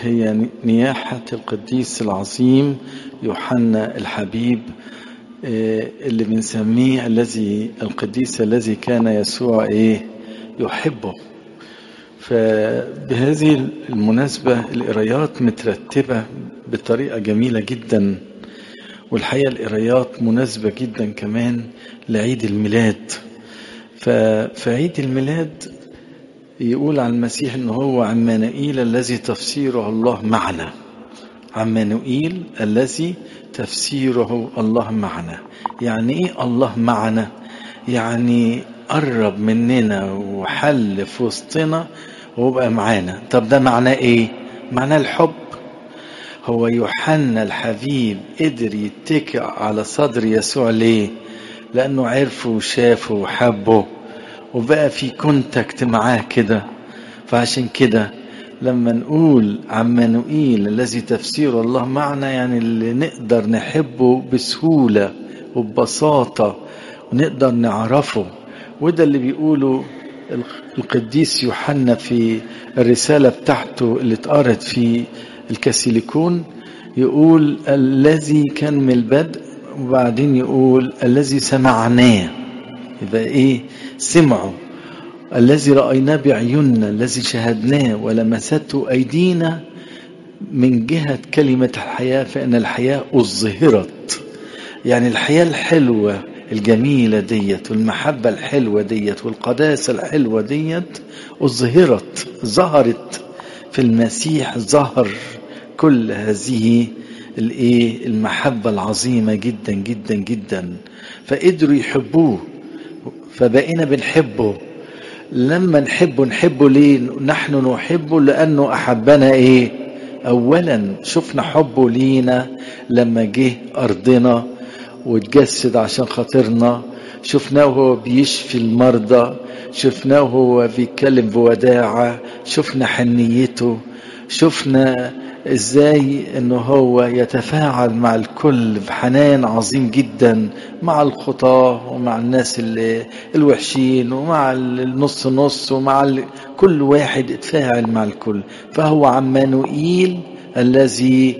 هي نياحة القديس العظيم يوحنا الحبيب اللي بنسميه الذي القديس الذي كان يسوع ايه يحبه فبهذه المناسبة القرايات مترتبة بطريقة جميلة جدا والحقيقة القرايات مناسبة جدا كمان لعيد الميلاد ففي عيد الميلاد يقول عن المسيح ان هو عمانوئيل الذي تفسيره الله معنا عمانوئيل الذي تفسيره الله معنا يعني ايه الله معنا يعني قرب مننا وحل في وسطنا وبقى معانا طب ده معناه ايه معناه الحب هو يوحنا الحبيب قدر يتكئ على صدر يسوع ليه لانه عرفه وشافه وحبه وبقى في كونتاكت معاه كده فعشان كده لما نقول عمانوئيل الذي تفسير الله معنا يعني اللي نقدر نحبه بسهولة وببساطة ونقدر نعرفه وده اللي بيقوله القديس يوحنا في الرسالة بتاعته اللي اتقرت في الكاسيليكون يقول الذي كان من البدء وبعدين يقول الذي سمعناه يبقى ايه سمعوا الذي رأيناه بعيوننا الذي شاهدناه ولمسته أيدينا من جهة كلمة الحياة فإن الحياة أظهرت يعني الحياة الحلوة الجميلة ديت والمحبة الحلوة ديت والقداسة الحلوة ديت أظهرت ظهرت في المسيح ظهر كل هذه الايه المحبة العظيمة جدا جدا جدا فقدروا يحبوه فبقينا بنحبه لما نحبه نحبه ليه نحن نحبه لأنه أحبنا إيه أولا شفنا حبه لينا لما جه أرضنا واتجسد عشان خاطرنا شفناه وهو بيشفي المرضى شفناه وهو بيتكلم بوداعة شفنا حنيته شفنا ازاي انه هو يتفاعل مع الكل بحنان عظيم جدا مع الخطاة ومع الناس اللي الوحشين ومع النص نص ومع ال... كل واحد اتفاعل مع الكل فهو عمانوئيل الذي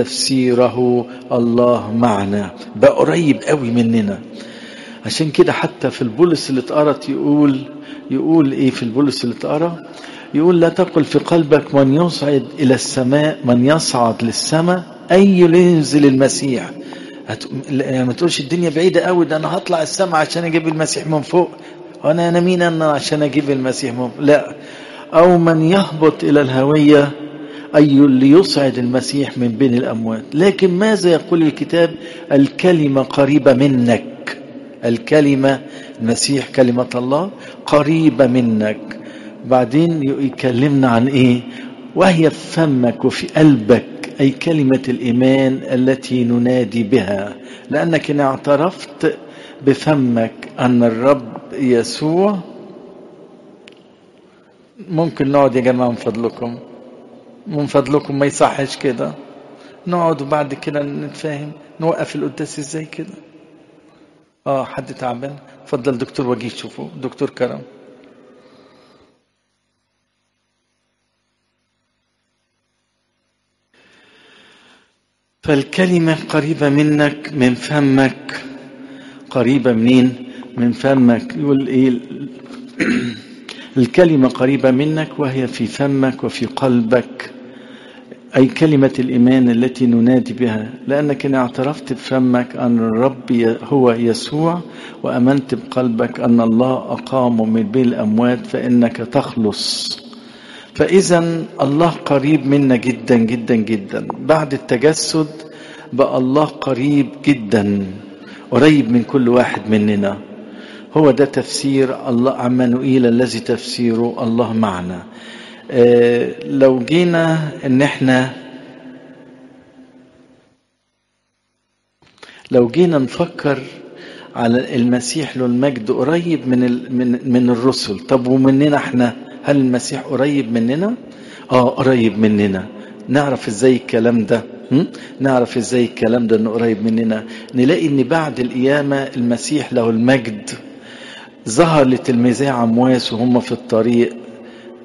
تفسيره الله معنا بقى قريب قوي مننا عشان كده حتى في البولس اللي اتقرت يقول يقول ايه في البولس اللي اتقرا يقول لا تقل في قلبك من يصعد إلى السماء من يصعد للسماء أي ينزل المسيح هت... يعني ما تقولش الدنيا بعيدة قوي ده أنا هطلع السماء عشان أجيب المسيح من فوق وأنا أنا مين أنا عشان أجيب المسيح من فوق لا أو من يهبط إلى الهوية أي اللي يصعد المسيح من بين الأموات لكن ماذا يقول الكتاب الكلمة قريبة منك الكلمة المسيح كلمة الله قريبة منك بعدين يكلمنا عن ايه وهي في فمك وفي قلبك اي كلمه الايمان التي ننادي بها لانك ان اعترفت بفمك ان الرب يسوع ممكن نقعد يا جماعه من فضلكم من فضلكم ما يصحش كده نقعد وبعد كده نتفاهم نوقف القداس ازاي كده اه حد تعبان اتفضل دكتور وجيه شوفوا دكتور كرم فالكلمة قريبة منك من فمك قريبة منين من فمك يقول ايه الكلمة قريبة منك وهي في فمك وفي قلبك أي كلمة الإيمان التي ننادي بها لأنك إن اعترفت بفمك أن الرب هو يسوع وأمنت بقلبك أن الله أقامه من بين الأموات فإنك تخلص فإذا الله قريب منا جدا جدا جدا بعد التجسد بقى الله قريب جدا قريب من كل واحد مننا هو ده تفسير الله عمانوئيل الذي تفسيره الله معنا آه لو جينا ان احنا لو جينا نفكر على المسيح له المجد قريب من من من الرسل طب ومننا احنا هل المسيح قريب مننا اه قريب مننا نعرف ازاي الكلام ده م? نعرف ازاي الكلام ده انه قريب مننا نلاقي ان بعد القيامة المسيح له المجد ظهر لتلميذي عمواس وهم في الطريق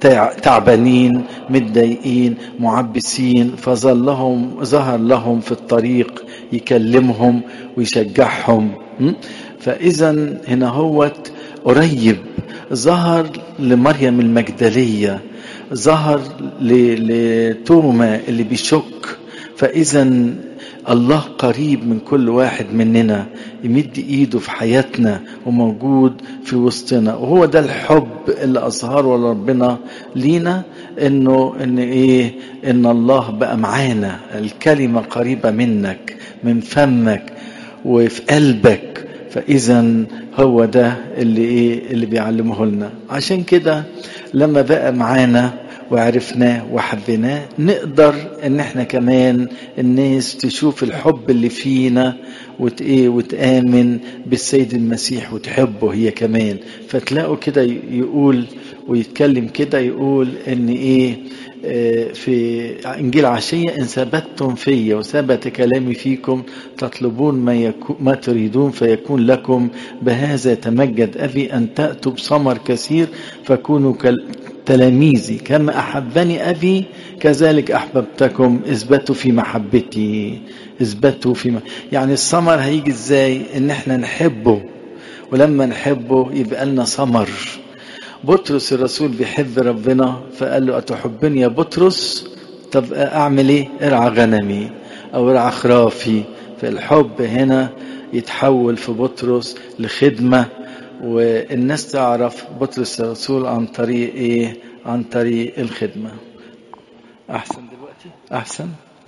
تعبانين متضايقين معبسين فظلهم ظهر لهم في الطريق يكلمهم ويشجعهم فإذا هنا هوت قريب ظهر لمريم المجدلية ظهر لتوما اللي بيشك فإذا الله قريب من كل واحد مننا يمد ايده في حياتنا وموجود في وسطنا وهو ده الحب اللي اظهره ربنا لينا انه ان ايه ان الله بقى معانا الكلمه قريبه منك من فمك وفي قلبك فاذا هو ده اللي ايه اللي بيعلمه لنا عشان كده لما بقى معانا وعرفناه وحبيناه نقدر ان احنا كمان الناس تشوف الحب اللي فينا وت ايه وتآمن بالسيد المسيح وتحبه هي كمان فتلاقوا كده يقول ويتكلم كده يقول ان ايه في انجيل عشيه ان ثبتتم في وثبت كلامي فيكم تطلبون ما يكون ما تريدون فيكون لكم بهذا يتمجد ابي ان تاتوا بثمر كثير فكونوا تلاميذي كما احبني ابي كذلك احببتكم اثبتوا في محبتي اثبتوا في م... يعني الثمر هيجي ازاي ان احنا نحبه ولما نحبه يبقى لنا ثمر بطرس الرسول بيحب ربنا فقال له أتحبني يا بطرس طب أعمل إيه ارعى غنمي أو ارعى خرافي فالحب هنا يتحول في بطرس لخدمة والناس تعرف بطرس الرسول عن طريق إيه عن طريق الخدمة أحسن دلوقتي أحسن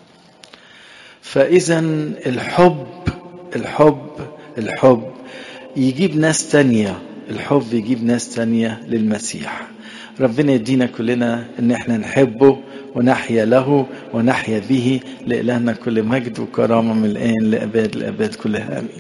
فإذا الحب الحب الحب يجيب ناس تانية الحب يجيب ناس تانية للمسيح ربنا يدينا كلنا ان احنا نحبه ونحيا له ونحيا به لإلهنا كل مجد وكرامة من الآن لأباد الأباد كلها آمين